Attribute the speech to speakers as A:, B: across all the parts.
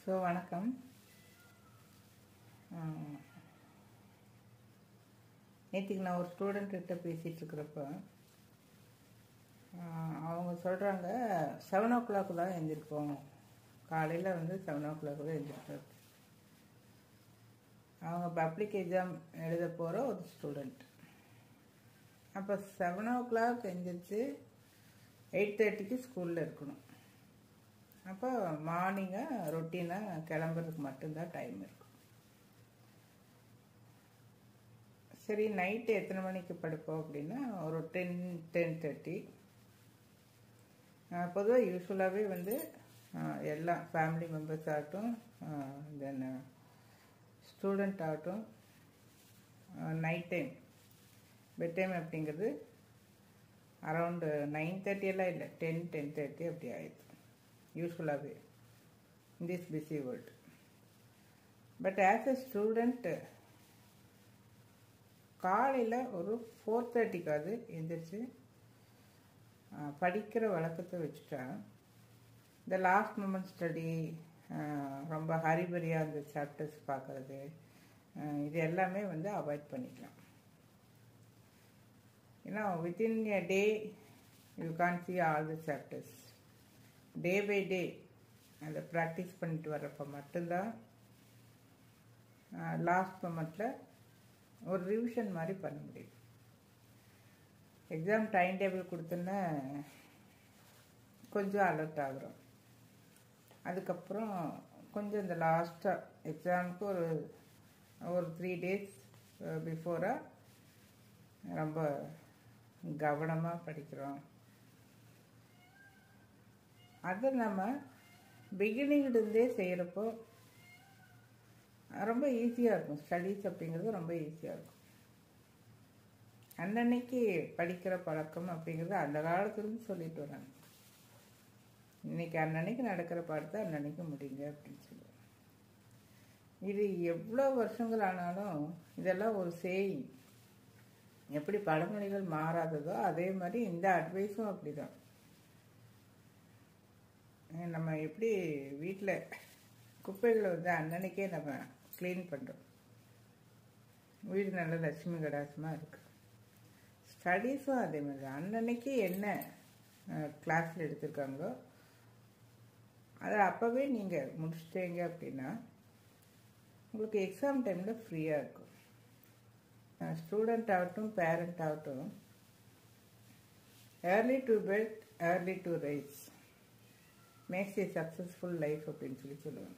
A: so வணக்கம் நேற்றுக்கு நான் ஒரு ஸ்டூடெண்ட்கிட்ட பேசிகிட்டு இருக்கிறப்ப அவங்க சொல்கிறாங்க செவன் ஓ கிளாக்கு தான் எழுந்திருப்போம் காலையில் வந்து செவன் ஓ கிளாக்கு தான் எழுந்திருப்போம் அவங்க பப்ளிக் எக்ஸாம் எழுத போகிற ஒரு ஸ்டூடெண்ட் அப்போ செவன் ஓ கிளாக் எழுந்திரிச்சு எயிட் தேர்ட்டிக்கு ஸ்கூலில் இருக்கணும் அப்போ மார்னிங்காக ரொட்டீனாக கிளம்புறதுக்கு மட்டும்தான் டைம் இருக்கும் சரி நைட்டு எத்தனை மணிக்கு படுப்போம் அப்படின்னா ஒரு டென் டென் தேர்ட்டி பொதுவாக யூஸ்வலாகவே வந்து எல்லாம் ஃபேமிலி மெம்பர்ஸ் ஆகட்டும் தென் ஸ்டூடெண்ட் ஆகட்டும் நைட் டைம் பெட் டைம் அப்படிங்கிறது அரவுண்டு நைன் தேர்ட்டியெல்லாம் இல்லை டென் டென் தேர்ட்டி அப்படி ஆயிடுது யூஸ்ஃபுல்லாகவே in this busy world but as a student காலையில் ஒரு ஃபோர் தேர்ட்டிக்காவது எந்திரிச்சு படிக்கிற வழக்கத்தை வச்சுட்டா இந்த லாஸ்ட் மூமெண்ட் ஸ்டடி ரொம்ப ஹரிபரியாக அந்த சாப்டர்ஸ் பார்க்குறது இது எல்லாமே வந்து அவாய்ட் பண்ணிக்கலாம் ஏன்னா within a day you can see all the chapters day by day அதை ப்ராக்டிஸ் பண்ணிட்டு வர்றப்ப மட்டும்தான் லாஸ்ட் மொமெண்ட்டில் ஒரு ரிவிஷன் மாதிரி பண்ண முடியும் எக்ஸாம் டைம் டேபிள் கொடுத்தோன்னா கொஞ்சம் அலர்ட் ஆகுறோம் அதுக்கப்புறம் கொஞ்சம் இந்த லாஸ்ட்டாக எக்ஸாமுக்கு ஒரு ஒரு த்ரீ டேஸ் பிஃபோராக ரொம்ப கவனமாக படிக்கிறோம் அதை நம்ம பிகினிங்லேருந்தே செய்கிறப்போ ரொம்ப ஈஸியாக இருக்கும் ஸ்டடீஸ் அப்படிங்கிறது ரொம்ப ஈஸியாக இருக்கும் அன்னன்னைக்கு படிக்கிற பழக்கம் அப்படிங்கிறது அந்த காலத்துலேருந்து சொல்லிட்டு வராங்க இன்னைக்கு அன்னன்னைக்கு நடக்கிற பாடத்தை அன்னன்னைக்கு முடியுங்க அப்படின்னு சொல்லுவாங்க இது எவ்வளோ வருஷங்கள் ஆனாலும் இதெல்லாம் ஒரு சேயிங் எப்படி பழமொழிகள் மாறாததோ அதே மாதிரி இந்த அட்வைஸும் அப்படி தான் நம்ம எப்படி வீட்டில் குப்பைகளை வந்து அன்னன்னைக்கே நம்ம க்ளீன் பண்ணுறோம் வீடு நல்ல லட்சுமி கடாசமாக இருக்குது ஸ்டடீஸும் அதே மாதிரி தான் அன்னன்னைக்கு என்ன கிளாஸில் எடுத்திருக்காங்களோ அதை அப்போவே நீங்கள் முடிச்சிட்டீங்க அப்படின்னா உங்களுக்கு எக்ஸாம் டைமில் ஃப்ரீயாக இருக்கும் ஸ்டூடெண்ட் ஆகட்டும் பேரண்ட் ஆகட்டும் early to bed early to rise makes a successful life அப்படின்னு சொல்லி சொல்லுவாங்க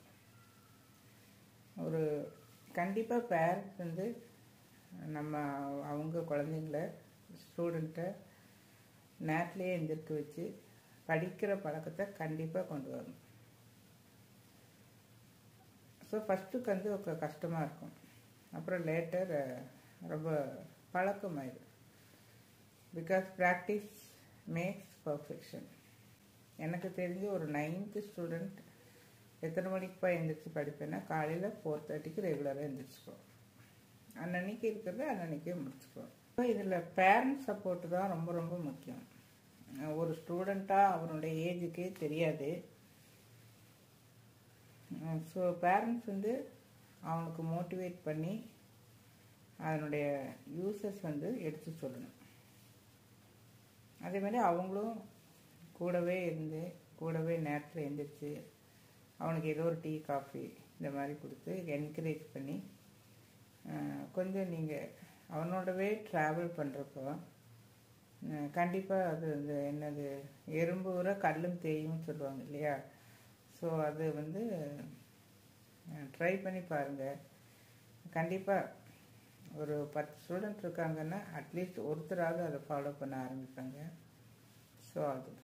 A: ஒரு கண்டிப்பாக பேரண்ட்ஸ் வந்து நம்ம அவங்க குழந்தைங்கள ஸ்டூடெண்ட்டை நேரத்துலேயே எந்திரிக்க வச்சு படிக்கிற பழக்கத்தை கண்டிப்பாக கொண்டு வரணும் ஸோ ஃபஸ்ட்டுக்கு வந்து ஒரு கஷ்டமாக இருக்கும் அப்புறம் லேட்டர் ரொம்ப பழக்கமாயிடும் பிகாஸ் ப்ராக்டிஸ் மேக்ஸ் பர்ஃபெக்ஷன் எனக்கு தெரிஞ்சு ஒரு நைன்த்து ஸ்டூடெண்ட் எத்தனை மணிக்குப்பா எழுந்திரிச்சு படிப்பேன்னா காலையில் ஃபோர் தேர்ட்டிக்கு ரெகுலராக எழுந்திரிச்சுக்குவோம் அன்னன்னைக்கு இருக்கிறத அன்னன்னைக்கே முடிச்சுக்குவோம் ஸோ இதில் பேரண்ட்ஸ் சப்போர்ட்டு தான் ரொம்ப ரொம்ப முக்கியம் ஒரு ஸ்டூடெண்ட்டாக அவனுடைய ஏஜுக்கே தெரியாது ஸோ பேரண்ட்ஸ் வந்து அவனுக்கு மோட்டிவேட் பண்ணி அதனுடைய யூசஸ் வந்து எடுத்து சொல்லணும் அதே மாதிரி அவங்களும் கூடவே இருந்து கூடவே நேரத்தில் எழுந்திரிச்சு அவனுக்கு ஏதோ ஒரு டீ காஃபி இந்த மாதிரி கொடுத்து என்கரேஜ் பண்ணி கொஞ்சம் நீங்கள் அவனோடவே ட்ராவல் பண்ணுறப்போ கண்டிப்பாக அது இந்த என்னது எறும்பு ஊற கல்லும் தேயும் சொல்லுவாங்க இல்லையா ஸோ அது வந்து ட்ரை பண்ணி பாருங்கள் கண்டிப்பாக ஒரு பத்து ஸ்டூடெண்ட் இருக்காங்கன்னா அட்லீஸ்ட் ஒருத்தராவது அதை ஃபாலோ பண்ண ஆரம்பிப்பாங்க ஸோ அது